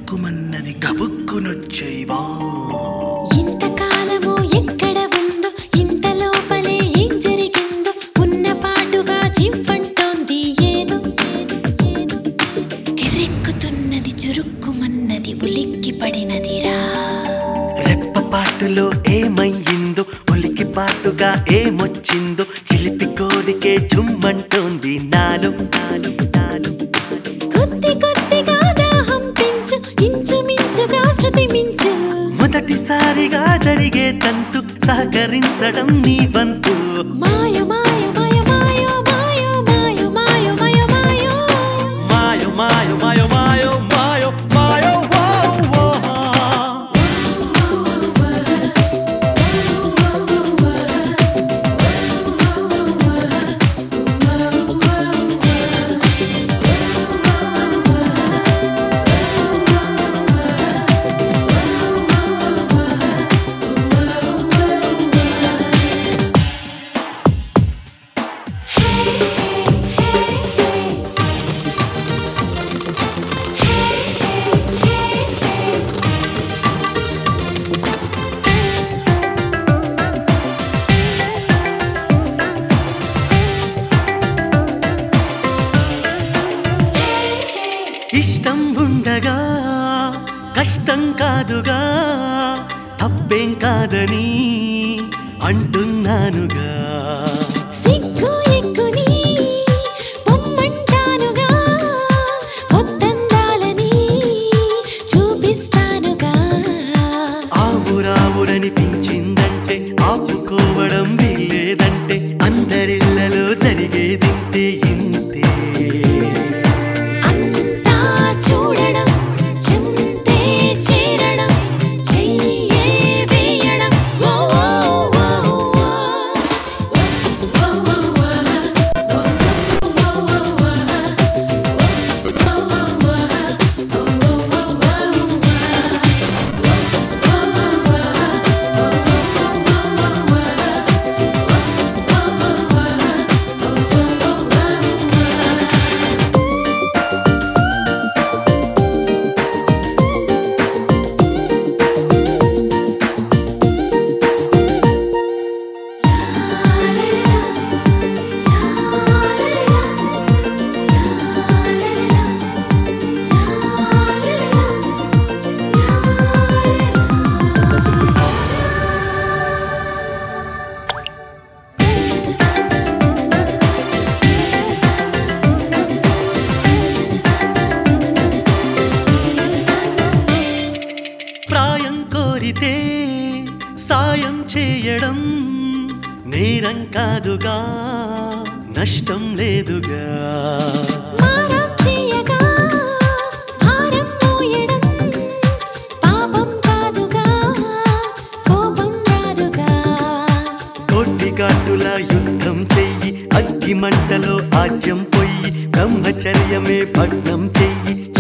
టుపుక్కుమన్నది గబుక్కునొచ్చేవా ఇంతకాలము ఎక్కడ ఉందో ఇంత లోపలే ఏం జరిగిందో ఉన్న పాటుగా జివ్వంటోంది ఏదో కిరెక్కుతున్నది చురుక్కుమన్నది ఉలిక్కి పడినదిరా రెప్పపాటులో ఏమయ్యిందో ఉలికి పాటుగా ఏమొచ్చిందో చిలిపి కోరికే చుమ్మంటోంది నాలో నాలో నాలో కొద్ది కొద్దిగా దాహం పెంచు ఇంచుమించుగా శృతి మించు మొదటిసారిగా జరిగే తంతు సహకరించడం నీ వంతు మాయ మాయ మాయ మాయ మాయ మాయ మాయ మాయ మాయ మాయో మాయో మాయో మాయో మాయో మాయో వో, వో. ఇష్టం ఉండగా కష్టం కాదుగా తప్పేం కాదని అంటున్నానుగా సిగ్గు ఎక్కుని పొమ్మంటానుగా పొద్దందాలని చూపిస్తానుగా ఆవురావురనిపించిందంటే ఆపుకోవడం వీల్లేదంటే అందరిళ్లలో జరిగేదింతే ఇంతే అంతా చూడడం చింతే చేరడం చెయ్యే వేయడం ఓ ఓ ఓ ప్రాయం కోరితే సాయం చేయడం నేరం కాదుగా నష్టం లేదుగా మారం చేయగా భారం మోయడం పాపం కాదుగా కోపం రాదుగా కోటి ఘాటుల యుద్ధం చెయ్యి అగ్గి మంటలో ఆజ్యం పొయ్యి బ్రహ్మచర్యమే భగ్నం చెయ్యి